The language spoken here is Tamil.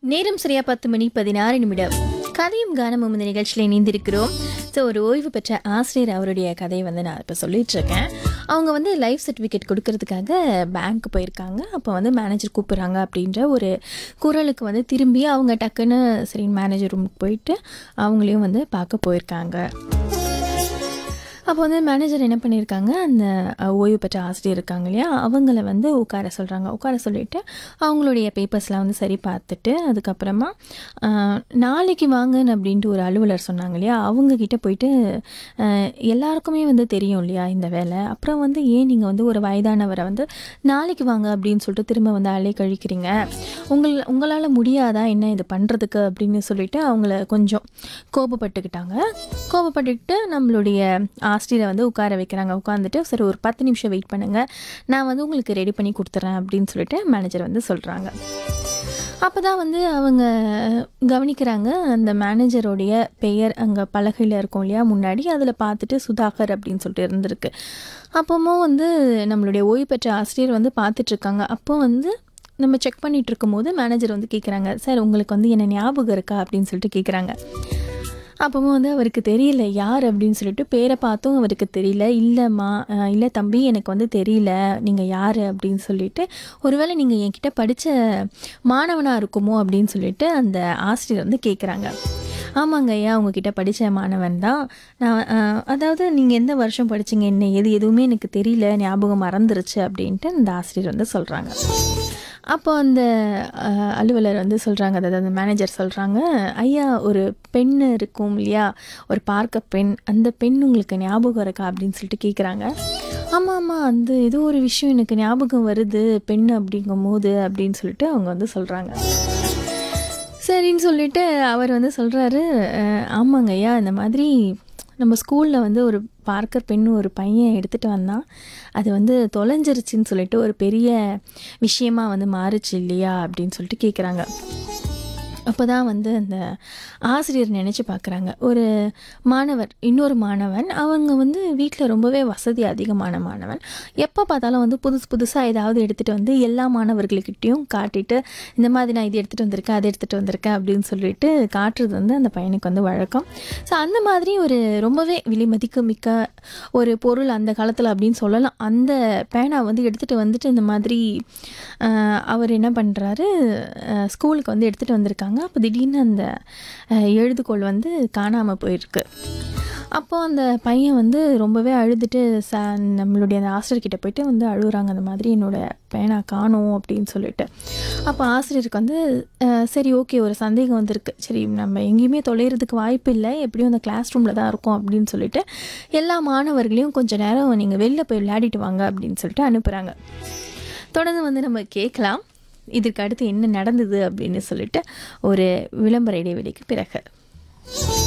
நேரம் சரியா பத்து மணி பதினாறு நிமிடம் கதையும் கானமும் இந்த நிகழ்ச்சியில் இணைந்திருக்கிறோம் ஸோ ஒரு ஓய்வு பெற்ற ஆசிரியர் அவருடைய கதையை வந்து நான் இப்போ சொல்லிட்டு இருக்கேன் அவங்க வந்து லைஃப் சர்டிஃபிகேட் கொடுக்கறதுக்காக பேங்க் போயிருக்காங்க அப்போ வந்து மேனேஜர் கூப்பிட்றாங்க அப்படின்ற ஒரு குரலுக்கு வந்து திரும்பி அவங்க டக்குன்னு சரி மேனேஜர் ரூமுக்கு போயிட்டு அவங்களையும் வந்து பார்க்க போயிருக்காங்க அப்போ வந்து மேனேஜர் என்ன பண்ணியிருக்காங்க அந்த அஹ், ஓய்வு பெற்ற ஆசிரியர் இருக்காங்க இல்லையா அவங்கள வந்து உட்கார சொல்கிறாங்க உட்கார சொல்லிட்டு அவங்களுடைய பேப்பர்ஸ்லாம் வந்து சரி பார்த்துட்டு அதுக்கப்புறமா அஹ், நாளைக்கு வாங்கன்னு அப்படின்ட்டு ஒரு அலுவலர் சொன்னாங்க இல்லையா அவங்க கிட்ட போயிட்டு அஹ், எல்லாருக்குமே வந்து தெரியும் இல்லையா இந்த வேலை அப்புறம் வந்து ஏன் நீங்கள் வந்து ஒரு வயதானவரை வந்து நாளைக்கு வாங்க அப்படின்னு சொல்லிட்டு திரும்ப வந்து அலை கழிக்கிறீங்க உங்கள் உங்களால் முடியாதா என்ன இது பண்ணுறதுக்கு அப்படின்னு சொல்லிட்டு அவங்கள கொஞ்சம் கோபப்பட்டுக்கிட்டாங்க கோபப்பட்டுக்கிட்டு நம்மளுடைய ஆசிரியரை வந்து உட்கார வைக்கிறாங்க உட்காந்துட்டு சரி ஒரு பத்து நிமிஷம் வெயிட் பண்ணுங்கள் நான் வந்து உங்களுக்கு ரெடி பண்ணி கொடுத்துட்றேன் அப்படின்னு சொல்லிட்டு மேனேஜர் வந்து சொல்கிறாங்க அப்போ தான் வந்து அவங்க கவனிக்கிறாங்க அந்த மேனேஜருடைய பெயர் அங்கே பலகையில் இருக்கும் இல்லையா முன்னாடி அதில் பார்த்துட்டு சுதாகர் அப்படின்னு சொல்லிட்டு இருந்திருக்கு அப்போவும் வந்து நம்மளுடைய ஓய்வு பெற்ற ஆசிரியர் வந்து பார்த்துட்ருக்காங்க அப்போ வந்து நம்ம செக் பண்ணிட்டு இருக்கும்போது மேனேஜர் வந்து கேட்குறாங்க சார் உங்களுக்கு வந்து என்ன ஞாபகம் இருக்கா அப்படின்னு சொல்லிட்டு கேட்குறாங்க அப்பவும் வந்து அவருக்கு தெரியல யார் அப்படின்னு சொல்லிட்டு பேரை பார்த்தும் அவருக்கு தெரியல இல்லைம்மா அஹ், இல்லை தம்பி எனக்கு வந்து தெரியல நீங்கள் யார் அப்படின்னு சொல்லிட்டு ஒருவேளை நீங்கள் என்கிட்ட படித்த மாணவனாக இருக்குமோ அப்படின்னு சொல்லிட்டு அந்த ஆசிரியர் வந்து கேட்குறாங்க ஆமாங்க ஐயா உங்ககிட்ட படித்த மாணவன் தான் நான் அஹ், அதாவது நீங்கள் எந்த வருஷம் படிச்சீங்க என்ன எது எதுவுமே எனக்கு தெரியல ஞாபகம் மறந்துருச்சு அப்படின்ட்டு அந்த ஆசிரியர் வந்து சொல்கிறாங்க அப்போ அந்த அஹ், அலுவலர் வந்து சொல்கிறாங்க அதாவது அந்த மேனேஜர் சொல்கிறாங்க ஐயா ஒரு பெண் இருக்கும் இல்லையா ஒரு பார்க்க பெண் அந்த பெண் உங்களுக்கு ஞாபகம் இருக்கா அப்படின்னு சொல்லிட்டு கேட்குறாங்க ஆமாம் ஆமாம் அந்த ஏதோ ஒரு விஷயம் எனக்கு ஞாபகம் வருது பெண் அப்படிங்கும் போது அப்படின்னு சொல்லிட்டு அவங்க வந்து சொல்கிறாங்க சரின்னு சொல்லிட்டு அவர் வந்து சொல்கிறாரு ஆமாங்க ஐயா இந்த மாதிரி நம்ம ஸ்கூலில் வந்து ஒரு பார்க்கர் பெண் ஒரு பையன் எடுத்துகிட்டு வந்தான் அது வந்து தொலைஞ்சிருச்சுன்னு சொல்லிட்டு ஒரு பெரிய விஷயமா வந்து மாறுச்சு இல்லையா அப்படின்னு சொல்லிட்டு கேட்குறாங்க அப்போ தான் வந்து அந்த ஆசிரியர் நினச்சி பார்க்குறாங்க ஒரு மாணவர் இன்னொரு மாணவன் அவங்க வந்து வீட்டில் ரொம்பவே வசதி அதிகமான மாணவன் எப்போ பார்த்தாலும் வந்து புதுசு புதுசாக ஏதாவது எடுத்துகிட்டு வந்து எல்லா மாணவர்கள்கிட்டயும் காட்டிட்டு இந்த மாதிரி நான் இது எடுத்துகிட்டு வந்திருக்கேன் அதை எடுத்துகிட்டு வந்திருக்கேன் அப்படின்னு சொல்லிட்டு காட்டுறது வந்து அந்த பையனுக்கு வந்து வழக்கம் ஸோ அந்த மாதிரி ஒரு ரொம்பவே விலைமதிக்க மிக்க ஒரு பொருள் அந்த காலத்தில் அப்படின்னு சொல்லலாம் அந்த பேனா வந்து எடுத்துகிட்டு வந்துட்டு இந்த மாதிரி ஆஹ், அவர் என்ன பண்ணுறாரு ஸ்கூலுக்கு வந்து எடுத்துகிட்டு வந்திருக்காங்க அப்போ திடீர்னு அந்த ஆஹ், எழுதுகோல் வந்து காணாமல் போயிருக்கு அப்போ அந்த பையன் வந்து ரொம்பவே அழுதுட்டு ச நம்மளுடைய அந்த ஆசிரியர்கிட்ட போயிட்டு வந்து அழுகுறாங்க அந்த மாதிரி என்னோட பேனா காணோம் அப்படின்னு சொல்லிட்டு அப்போ ஆசிரியருக்கு வந்து அஹ், சரி ஓகே ஒரு சந்தேகம் வந்திருக்கு சரி நம்ம எங்கேயுமே தொலைகிறதுக்கு வாய்ப்பு இல்லை எப்படியும் அந்த கிளாஸ் ரூமில் தான் இருக்கும் அப்படின்னு சொல்லிட்டு எல்லா மாணவர்களையும் கொஞ்சம் நேரம் நீங்கள் வெளில போய் விளையாடிட்டு வாங்க அப்படின்னு சொல்லிட்டு அனுப்புகிறாங்க தொடர்ந்து வந்து நம்ம கேட்கலாம் இதற்கு அடுத்து என்ன நடந்தது அப்படின்னு சொல்லிட்டு ஒரு விளம்பர இடைவெளிக்கு பிறகு